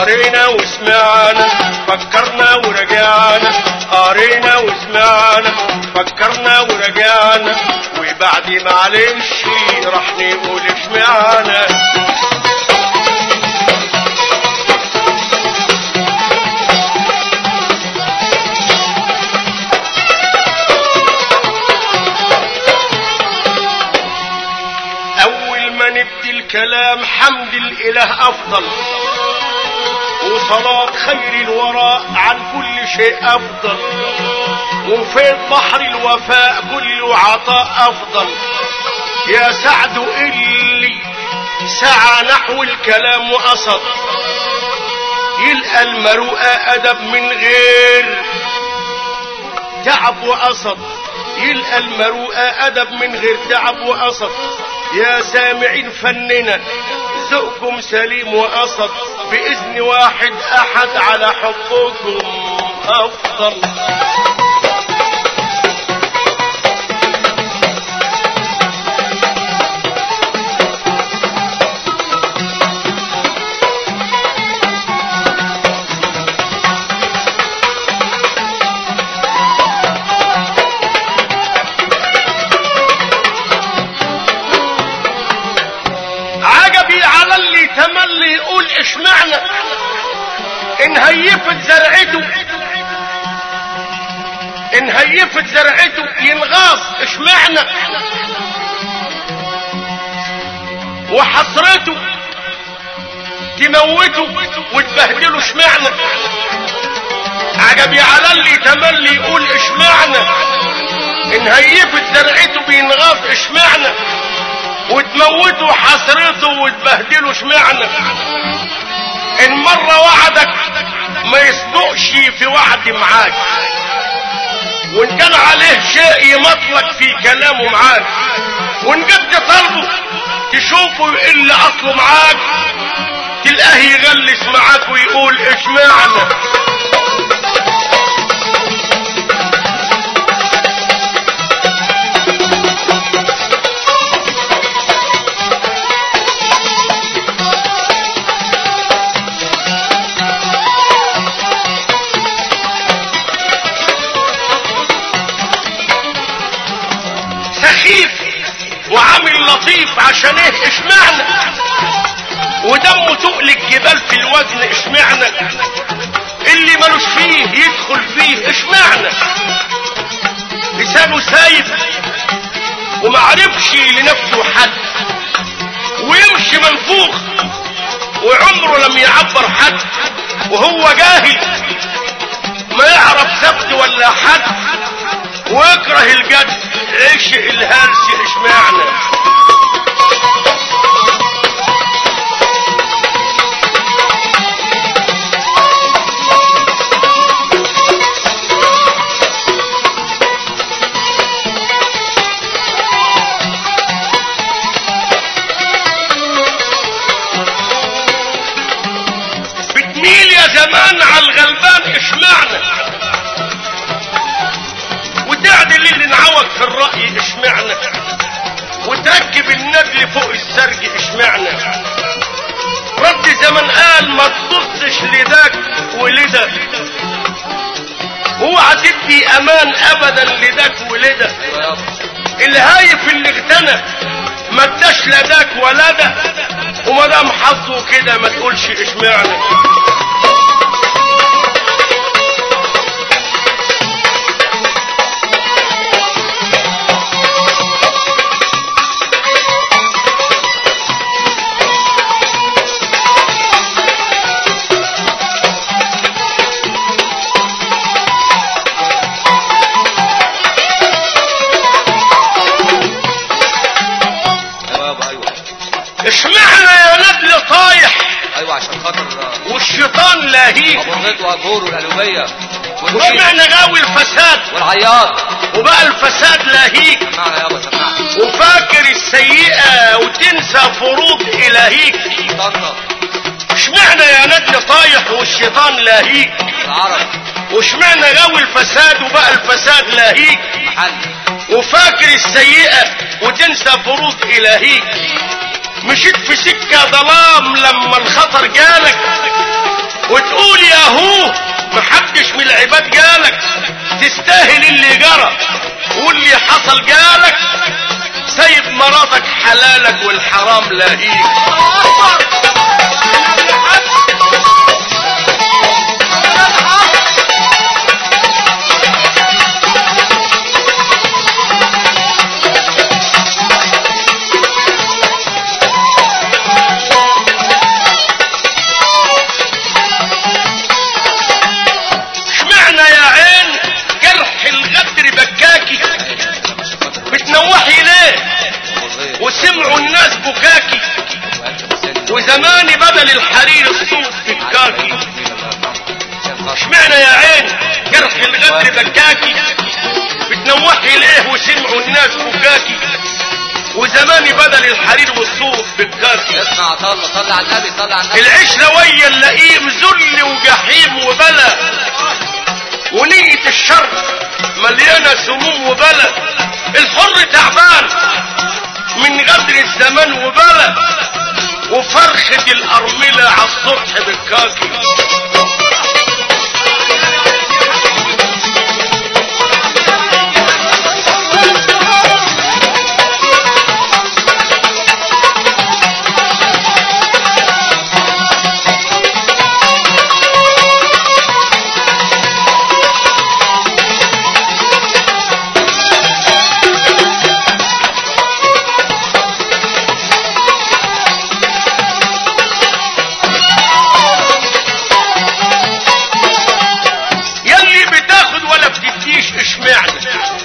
قرينا وسمعنا فكرنا ورجعنا قرينا وسمعنا فكرنا ورجعنا وبعد معلش راح نقول اشمعنا أول ما نبدي الكلام حمد الإله أفضل وصلاة خير الوراء عن كل شيء أفضل وفي بحر الوفاء كل عطاء أفضل يا سعد اللي سعى نحو الكلام وقصد يلقى المروءة أدب من غير تعب وقصد يلقى المروءة أدب من غير تعب وقصد يا سامعين فننا ذوقكم سليم وقصد بإذن واحد أحد على حبكم أفضل عجبي على اللي تملي يقول اشمعنى ان هيفت زرعته ان هيفت زرعته ينغاص اشمعنى وحسرته تموته وتبهدله اشمعنى عجبي على اللي تملي يقول اشمعنى ان هيفت زرعته بينغاص اشمعنى وتموته حسرته وتبهدله اشمعنى ان مرة وعدك ما يصدقش في وعد معاك وان كان عليه شيء يمطلق في كلامه معاك وان جد طلبه تشوفه يقل اصله معاك تلقاه يغلس معاك ويقول اشمعنى سخيف وعامل لطيف عشان ايه اشمعنى ودمه تقل الجبال في الوزن اشمعنى اللي ملوش فيه يدخل فيه اشمعنى لسانه سايب ومعرفش لنفسه حد ويمشي منفوخ وعمره لم يعبر حد وهو جاهل ما يعرف سبت ولا حد ويكره الجد عشق الهرس اشمعنى بتميل يا زمان على الغلبان اشمعنى وتعدل اللي انعوج في الرأي اشمعنى وتركب النجل فوق السرج اشمعنى رد زمن قال ما تبصش لداك ولده اوعى تدي امان ابدا لداك ولده الهايف اللي اغتنى ما اداش لا داك ولا ده وما دام حظه كده ما تقولش اشمعنى ايوه يابا ايوه اشمعنى يا نبل طايح ايوه عشان خاطر آه، والشيطان لاهيك ابو الغيط واجور والقلوبيه والبيت واشمعنى غاوي الفساد والعياط وبقى الفساد لاهيك سمعنا يابا سمعنا وفاكر السيئة وتنسى فروض إلهيك طنطا اشمعنى يا نجل طايح والشيطان لاهيك العرب واشمعنى غاوي الفساد وبقى الفساد لاهيك محل وفاكر السيئة وتنسى فروض إلهيك مشيت في سكة ظلام لما الخطر جالك وتقول يا هو محدش من العباد جالك تستاهل اللي جرى واللي حصل جالك سايب مراتك حلالك والحرام لاهيك اشمعنى يا عين جرح الغدر بكاكي بتنوحي ليه وسمعوا الناس بكاكي وزماني بدل الحرير الصوت بكاكي اشمعنى يا عين جرح الغدر بكاكي بتنوحي ليه وسمعوا الناس بكاكي وزماني بدل الحرير والصوف بكاكي اسمع صلى صلى على النبي صلى على النبي العشرة ويا اللئيم ذل وجحيم وبلا ونية الشر مليانة سموم وبلا الحر تعبان من غدر الزمان وبلا وفرخة الأرملة على الصبح بالكاكي يلي بتاخد ولا بتديش اشمعنى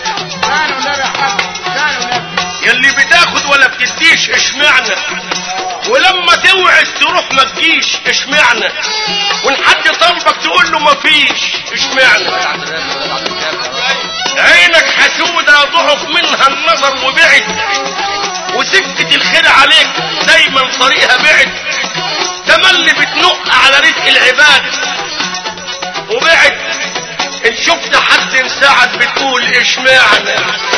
يلي بتاخد ولا بتديش اشمعنى ولما توعد تروح ما تجيش اشمعنى وان حد طلبك تقول له ما فيش اشمعنى عبد الرازق ولا عبد الكافي عينك حسودة ضعف منها النظر وبعد وسكة الخير عليك دايما طريقها بعد تملي بتنق على رزق العباد وبعد ان شفت حد انساعد بتقول اشمعنى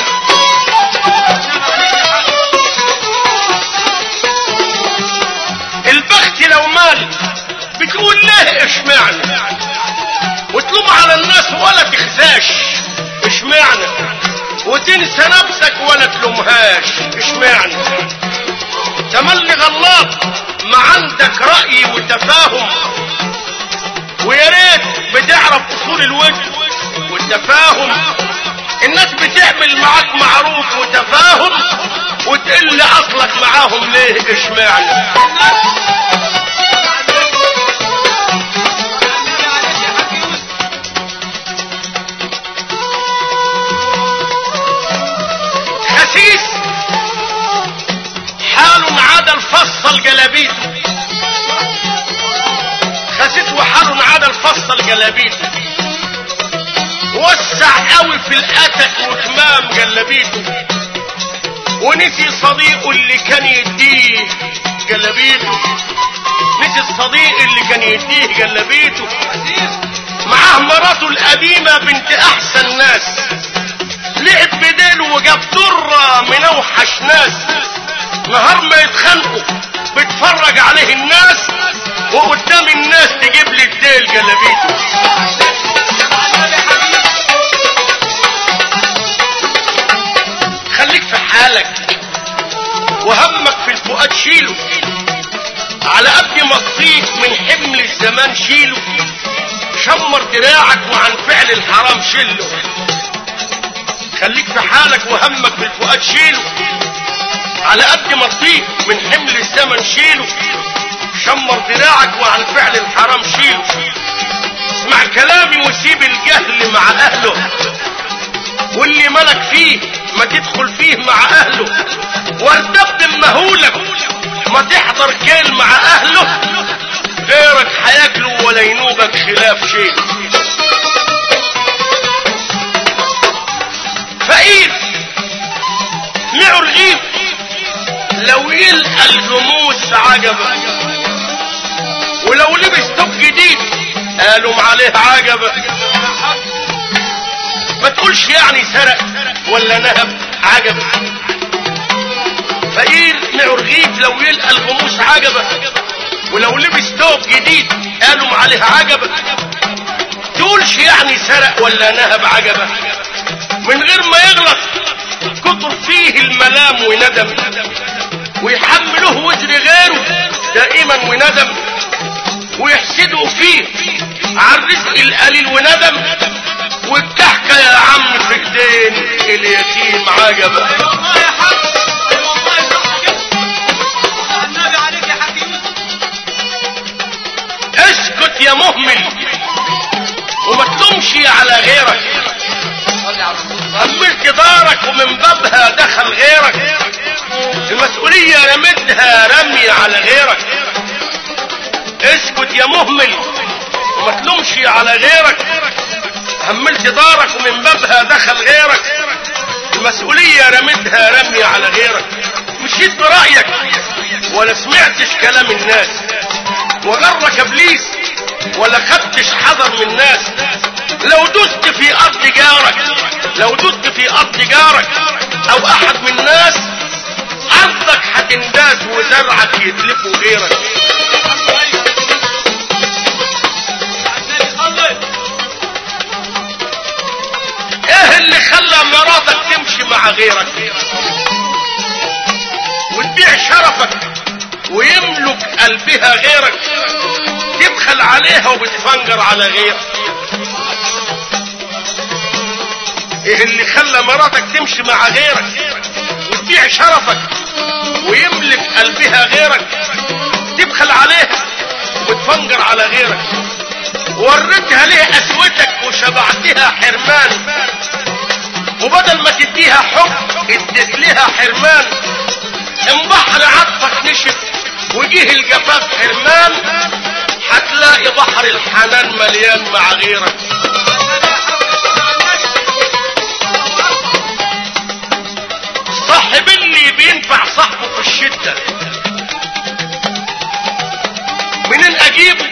البخت لو مال بتقول ليه اشمعنى وتلوم على الناس ولا تخزاش اشمعنى وتنسى نفسك ولا تلومهاش اشمعنى تملي غلط ما عندك رأي وتفاهم ويا ريت بتعرف اصول الوجه والتفاهم الناس بتعمل معاك معروف وتفاهم وتقل اصلك معاهم ليه اشمعنى خسيس حال عاد الفصل جلابيته خسيس وحال عاد الفصل جلابيته وسع قوي في الاتك وكمام جلابيته ونسي صديقه اللي كان يديه جلابيته نسي الصديق اللي كان يديه جلابيته معاه مراته القديمة بنت احسن ناس لعب بديله وجاب درة من اوحش ناس نهار ما يتخانقوا بتفرج عليه الناس وقدام الناس تجيب لي الديل جلابيته خليك في حالك وهمك في الفؤاد شيله على قد ما تطيق من حمل الزمان شيله شمر دراعك وعن فعل الحرام شيله خليك في حالك وهمك في الفؤاد شيله على قد ما تطيق من حمل الزمن شيله شمر دراعك وعن فعل الحرام شيله اسمع كلامي وسيب الجهل مع اهله واللي ملك فيه ما تدخل فيه مع اهله واردب مهولك ما تحضر كيل مع اهله غيرك هياكله ولا ينوبك خلاف شيء فقير معه رغيف لو يلقى الجموس عجبا ولو لبس توب جديد قالوا عليه عجبا ما تقولش يعني سرق ولا نهب عجب فقير معه رغيف لو يلقى الغموس عجبا ولو لبس توب جديد قالوا عليه عجبة تقولش يعني سرق ولا نهب عجبة من غير ما يغلط كتر فيه الملام وندم ويحملوه وزر غيره دائما وندم ويحسدوا فيه على الرزق القليل وندم والضحكة يا عم في ايدين اليتيم عجبة والله يا حاج والله يا النبي عليك يا حكيم اسكت يا مهمل وما تلومش على غيرك صلي على الرسول أملت دارك ومن بابها دخل غيرك المسؤولية رمتها رمي على غيرك اسكت يا مهمل وما تلومش على غيرك هملت دارك ومن بابها دخل غيرك المسؤولية رمتها رمي على غيرك مشيت برأيك ولا سمعتش كلام الناس وغرك ابليس ولا خدتش حذر من الناس لو دست في ارض جارك لو دست في ارض جارك او احد من الناس ارضك هتنداس وزرعك يتلفوا غيرك النبي صلي ايه اللي خلى مراتك تمشي مع غيرك وتبيع شرفك ويملك قلبها غيرك تبخل عليها وبتفنجر على غيرك ايه اللي خلى مراتك تمشي مع غيرك وتبيع شرفك ويملك قلبها غيرك تبخل عليها وتفنجر على غيرك وريتها ليه قسوتك وشبعتها حرمان وبدل ما تديها حب اديت لها حرمان ان بحر عطفك نشف وجيه الجفاف حرمان هتلاقي بحر الحنان مليان مع غيرك صاحب اللي بينفع صاحبه في الشدة منين اجيبه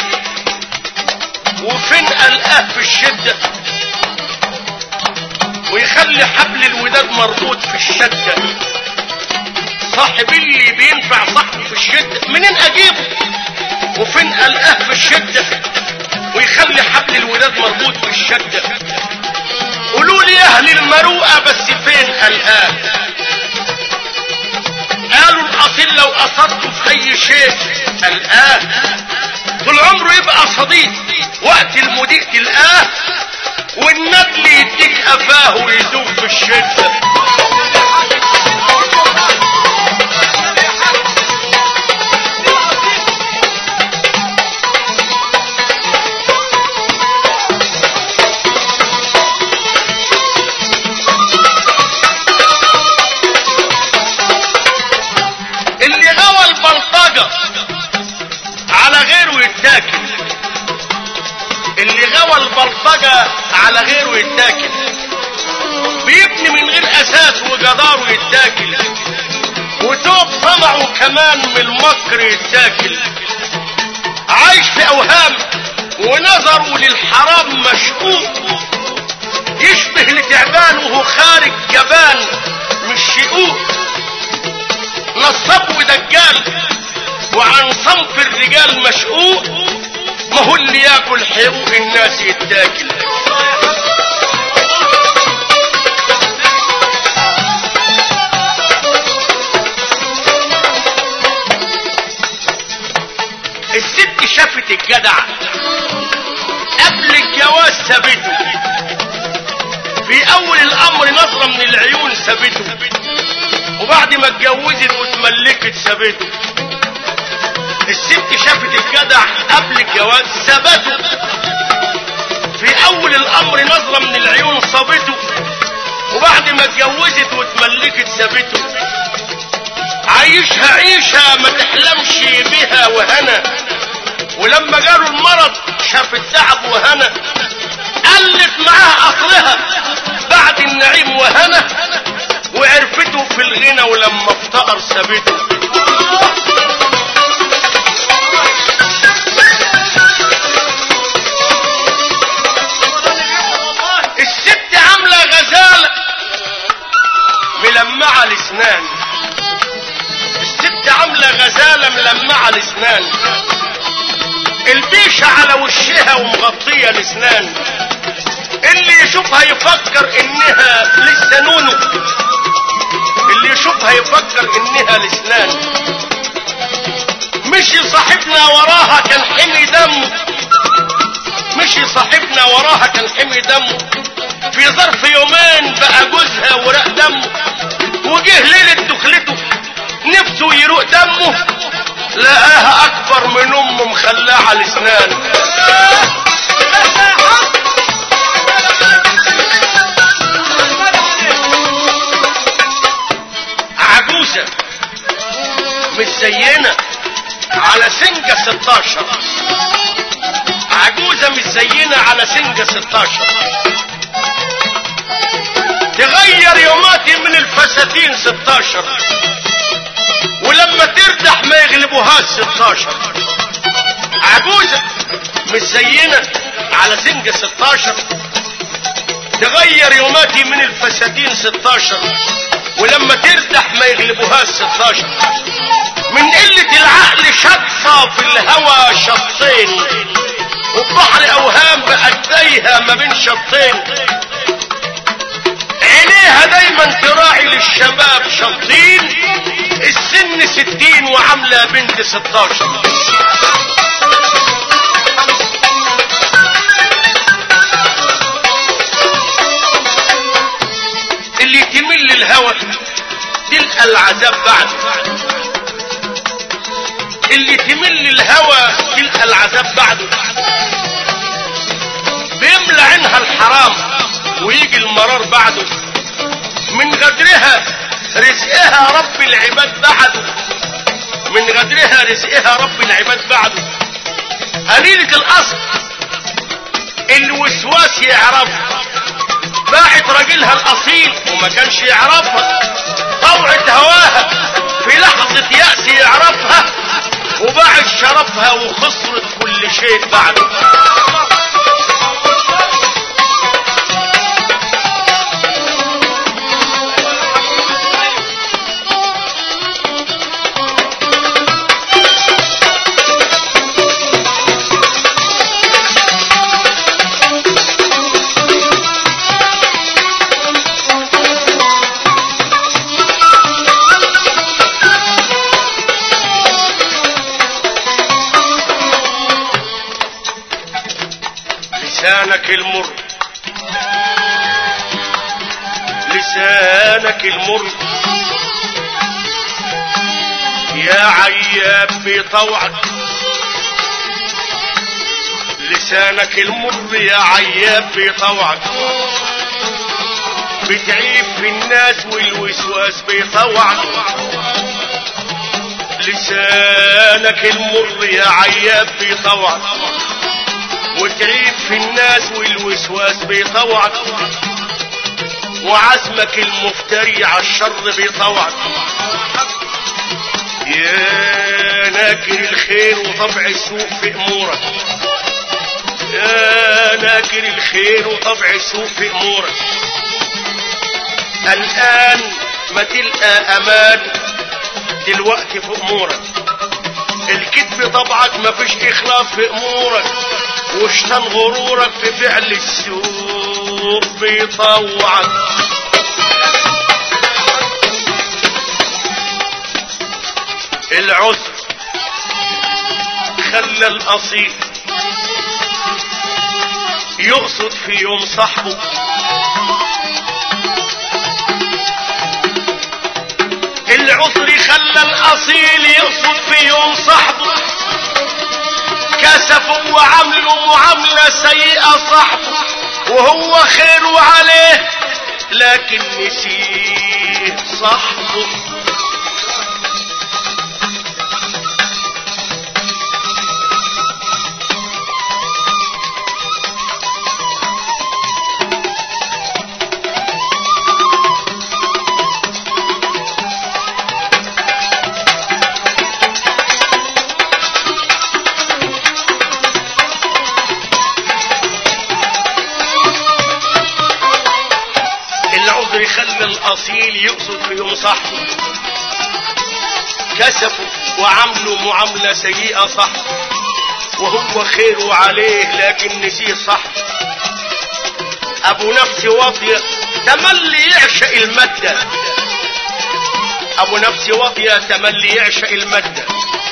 وفين القاه في الشدة ويخلي حبل الوداد مربوط في الشدة صاحب اللي بينفع صاحبه في الشدة منين اجيبه وفين القاه في الشدة ويخلي حبل الوداد مربوط في الشدة قولوا لي يا اهل المروءة بس فين القاه قالوا الاصيل لو اصبته في اي شيء القاه طول عمره يبقى صديق وقت المضيق تلقاه والندل يديك قفاه ويدوب في الشدة اللي غوى البلطجة على غيره يتاكل اللي غوى البلطجة على غيره يتاكل بيبني من غير اساس وجداره يتاكل وتوب طمعه كمان من المكر يتاكل عايش في اوهام ونظره للحرام مشكوك يشبه لتعبان وهو خارج جبان مش شقوق نصاب ودجال وعن صنف الرجال مشقوق ما هو اللي ياكل حقوق الناس يتاكل الست شافت الجدع قبل الجواز سابته في اول الامر نظرة من العيون سابته وبعد ما اتجوزت واتملكت سابته الست شافت الجدع قبل الجواز سابته في اول الامر نظرة من العيون صابته وبعد ما اتجوزت واتملكت سابته عايشها عيشة ما تحلمش بها وهنا ولما جاله المرض شاف التعب وهنا قلت معاها اصلها بعد النعيم وهنا وعرفته في الغنى ولما افتقر سابته الست عاملة غزالة ملمعة الاسنان الست عاملة غزالة ملمعة الاسنان البيشة على وشها ومغطية الاسنان اللي يشوفها يفكر انها لسه نونو اللي يشوفها يفكر انها الاسنان مشي صاحبنا وراها كان حمي دمه مشي صاحبنا وراها كان حمي دمه في ظرف يومين بقى جوزها وراق دمه وجه ليلة دخلته نفسه يروق دمه لقاها اكبر من امه مخلعه الاسنان عجوزة مش زينا على سنجة 16 عجوزة مش زينا على سنجة 16 تغير يوماتي من الفساتين 16 ولما تردح ما يغلبوهاش 16 عجوزة مش زينا على سنجة 16 تغير يوماتي من الفساتين 16 ولما تردح ما يغلبوهاش 16 من قلة العقل شطة في الهوى شطين وبحر اوهام بقت تايهة ما بين شطين عينيها دايما تراعي للشباب شطين السن ستين وعاملة بنت ستاشر اللي تمل الهوى تلقى العذاب بعده اللي تمل الهوى تلقى العذاب بعده بيملى عينها الحرام ويجي المرار بعده من غدرها رزقها رب العباد بعده من غدرها رزقها رب العباد بعده قليلة الأصل الوسواس يعرفها باعت راجلها الأصيل وما كانش يعرفها طوعت هواها في لحظة يأس يعرفها وباعت شرفها وخسرت كل شيء بعده لسانك المر لسانك المر يا عياب بطوعك لسانك المر يا عياب بطوعك بتعيب في الناس والوسواس بيطوعك لسانك المر يا عياب بطوعك وتعيب في الناس والوسواس بيطوعك وعزمك المفتري على الشر بيطوعك يا ناكر الخير وطبع السوء في امورك يا ناكر الخير وطبع السوء في امورك الان ما تلقى امان دلوقتي في امورك الكذب طبعك ما فيش اخلاص في امورك وشتان غرورك في فعل السوء بيطوعك العسر خلى الاصيل يقصد في يوم صاحبه العسر خلى الاصيل يقصد في يوم صاحبه كسفوا وعملوا معاملة سيئة صاحبه وهو خير عليه لكن نسيه صاحبه العذر خلى الاصيل يقصد في يوم صاحبه كسفوا وعملوا معاملة سيئة صاحبه وهو خيره عليه لكن نسيه صح ابو نفس واطية تملي يعشق المادة ابو نفس واطية تملي يعشق المادة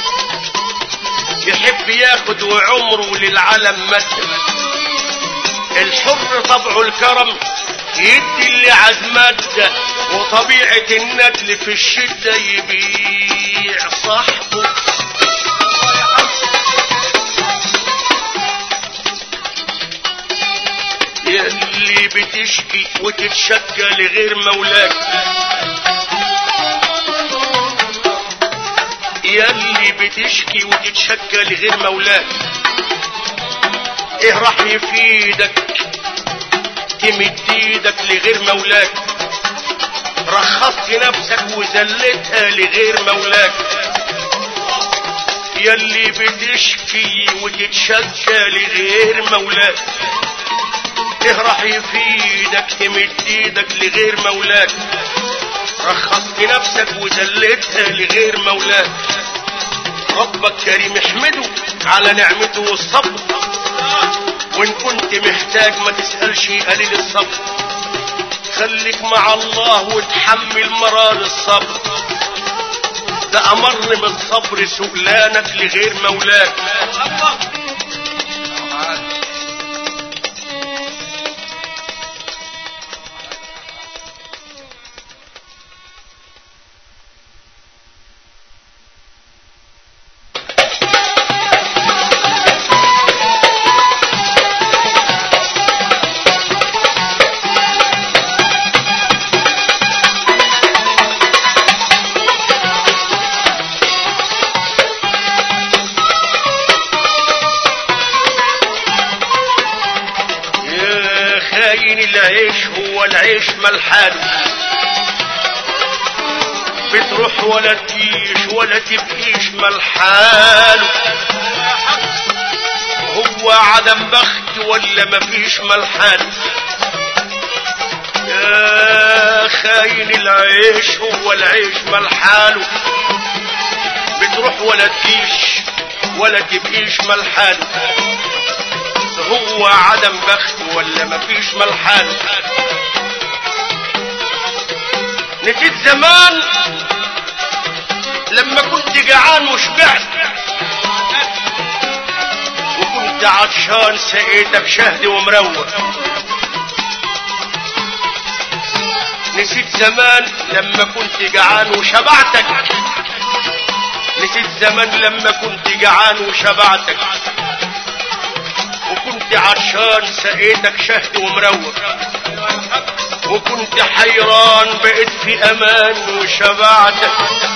يحب ياخد وعمره للعالم مادة الحر طبعه الكرم يدي اللي عاد مادة وطبيعة الندل في الشدة يبيع صاحبه يلي بتشكي وتتشكى لغير مولاك يلي بتشكي وتتشكى لغير مولاك ايه راح يفيدك تمد ايدك لغير مولاك رخصت نفسك وذلتها لغير مولاك يلي بتشكي وتتشكى لغير مولاك ايه راح يفيدك تمد ايدك لغير مولاك رخصت نفسك وذلتها لغير مولاك ربك كريم احمده على نعمته والصبر وان كنت محتاج ما تسألش قليل الصبر خليك مع الله وتحمل مرار الصبر ده امر من الصبر سؤلانك لغير مولاك يا خاين العيش هو العيش ملحان بتروح ولا تجيش ولا تبقيش ملحان هو عدم بخت ولا مفيش ملحان يا خاين العيش هو العيش ملحاله بتروح ولا تجيش ولا تبقيش ملحاله هو عدم بخت ولا مفيش ملحان نسيت زمان لما كنت جعان وشبعت وكنت عطشان سقيتك شهد ومروق نسيت زمان لما كنت جعان وشبعتك نسيت زمان لما كنت جعان وشبعتك وكنت عطشان سقيتك شهد ومروق وكنت حيران بقيت في امان وشبعتك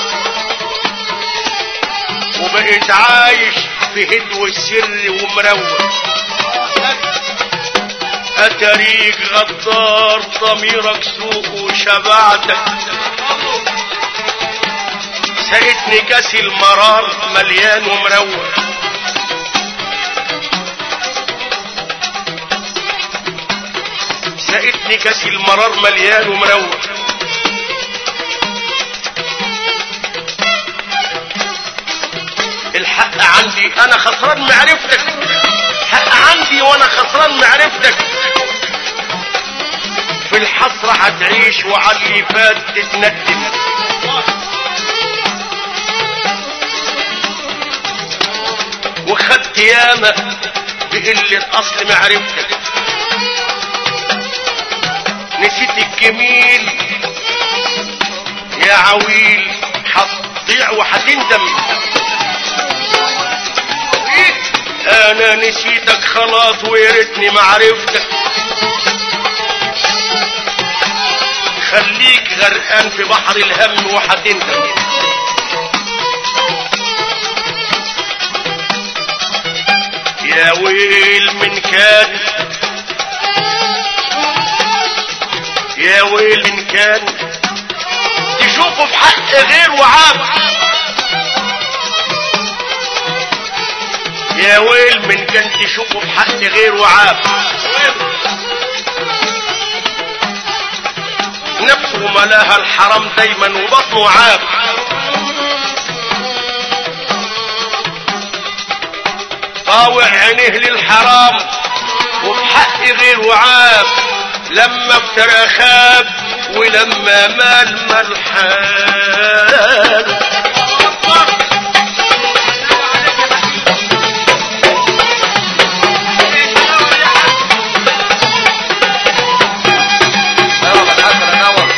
وبقيت عايش في هدوء السر ومروق اتريك غدار ضميرك سوق وشبعتك سقيتني كاس المرار مليان ومروق سقيتني كاس المرار مليان ومروق الحق عندي انا خسران معرفتك حق عندي وانا خسران معرفتك في الحسرة هتعيش وعلى اللي فات تتندم وخدت ياما بقلة اصل معرفتك نسيت الجميل يا عويل هتضيع وهتندم انا نسيتك خلاص ويا ريتني ما عرفتك خليك غرقان في بحر الهم وهتندم يا ويل من كان يا ويل من كان تشوفه في حق غير وعاب يا ويل من كان تشوفه في حق غير وعاب نفسه ملاها الحرام دايما وبطنه عاب طاوع عينيه للحرام وبحق غير وعاب لما افترى خاب ولما مال مال حال ايوه بالحسن انور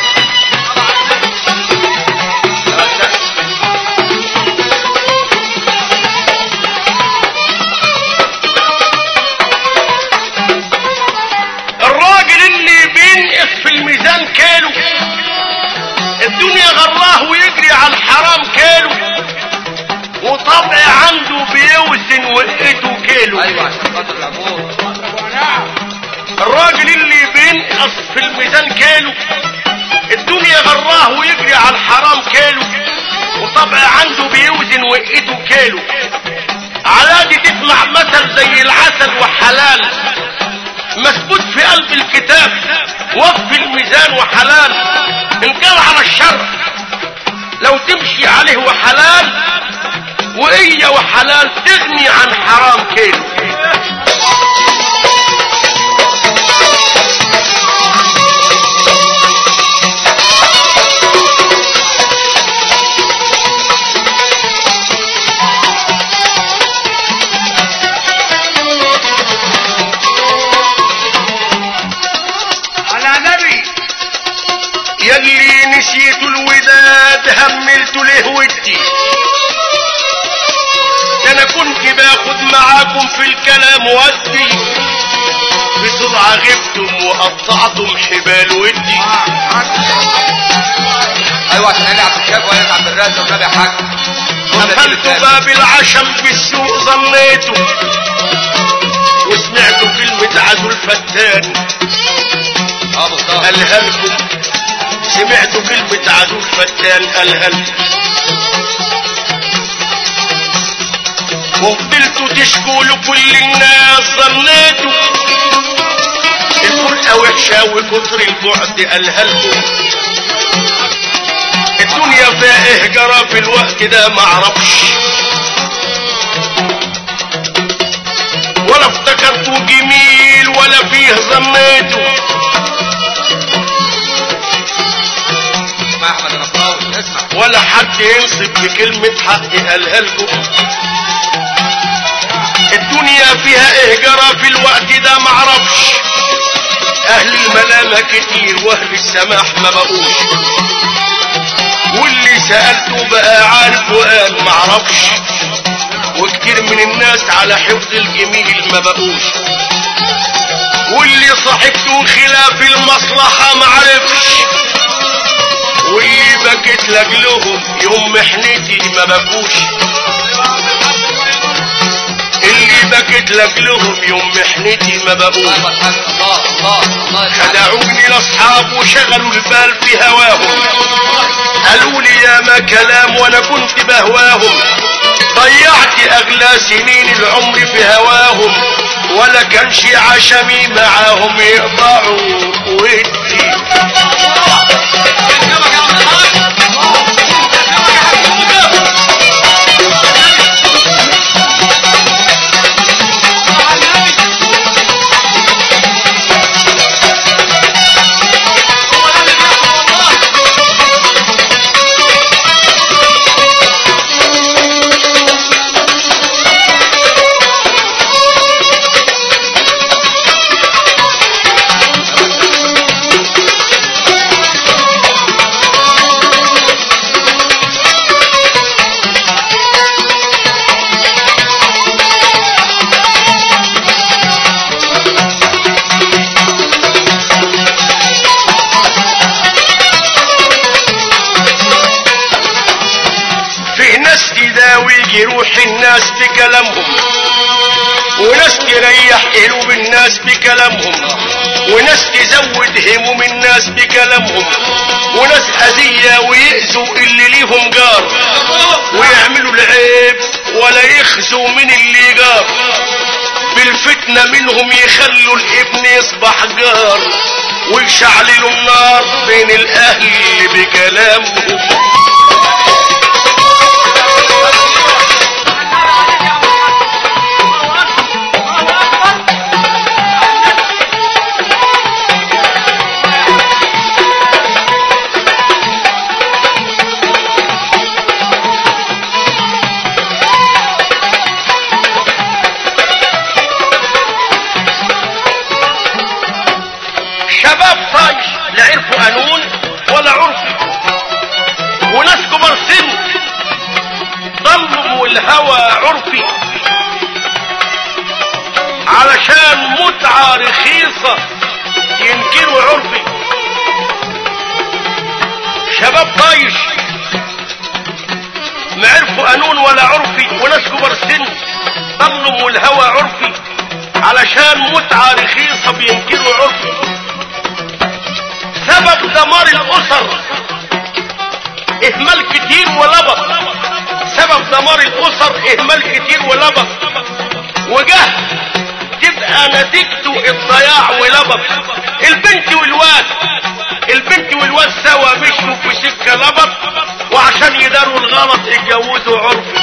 الراجل اللي بينقص في الميزان كيلو الدنيا غراه ويجري على الحرام كيلو وطبع عنده بيوزن وقته كيلو ايوه عشان خاطر العبور الراجل اللي بينقص في الميزان كيلو الدنيا غراه ويجري على الحرام كيلو وطبع عنده بيوزن وقته كيلو على دي تسمع مثل زي العسل وحلال مثبوت في قلب الكتاب وقف الميزان وحلال ان كان على الشر لو تمشي عليه وحلال وإيا وحلال تغني عن حرام كيلو على نبي يلي نسيت الوداد هملت له ودي ده انا كنت باخد معاكم في الكلام ودي بسرعة غبتم وقطعتم حبال ودي ايوه عشان علي عبد الشاف وعلي عبد الرازق والنبي يا حاج جملة دي دخلت بالذات. باب العشم في السوق ظنيته وسمعت كلمة عدو الفتان اه بالظبط قالها لكم سمعت كلمة عدو الفتان قالها لكم وفضلتوا تشكوا لكل الناس ظنيتوا الفرقة وحشة وكتر البعد قالها لكم الدنيا فيها ايه جرى في الوقت ده معرفش ولا افتكرته جميل ولا فيه ظنيته اسمع احمد النصراوي اسمع ولا حد ينصب بكلمة حق قالها لكم الدنيا فيها ايه جرى في الوقت ده معرفش اهل الملامة كتير واهل السماح ما بقوش واللي سألته بقى عارف وقال معرفش وكتير من الناس على حفظ الجميل ما بقوش واللي صاحبته خلاف المصلحة معرفش واللي بكت لاجلهم يوم محنتي ما بكوش اللي بكت لاجلهم يوم محنتي ما بقوش الله الحاج الله الله الله يسعدك. خدعوني الاصحاب وشغلوا البال في هواهم قالوا لي يا ما كلام وانا كنت بهواهم ضيعت اغلى سنين العمر في هواهم ولا كانش عشمي معاهم يقطعوا ودي فيه ناس تداوي جروح الناس بكلامهم وناس تريح قلوب الناس بكلامهم وناس تزود هموم الناس بكلامهم وناس أذية ويأذوا اللي ليهم جار ويعملوا العيب ولا يخزوا من اللي جار بالفتنة منهم يخلوا الابن يصبح جار ويشعللوا النار بين الأهل بكلامهم والهوى عرفي علشان متعة رخيصة ينكروا عرفي شباب طايش ما عرفوا قانون ولا عرفي وناس كبر سن ضلوا والهوى عرفي علشان متعة رخيصة بينكروا عرفي سبب دمار الأسر إهمال كتير ولبط سبب دمار الأسر إهمال كتير ولبط وجهل تبقى نتيجته الضياع ولبط البنت والواد البنت والواد سوا مشوا في سكة لبط وعشان يداروا الغلط اتجوزوا عرفي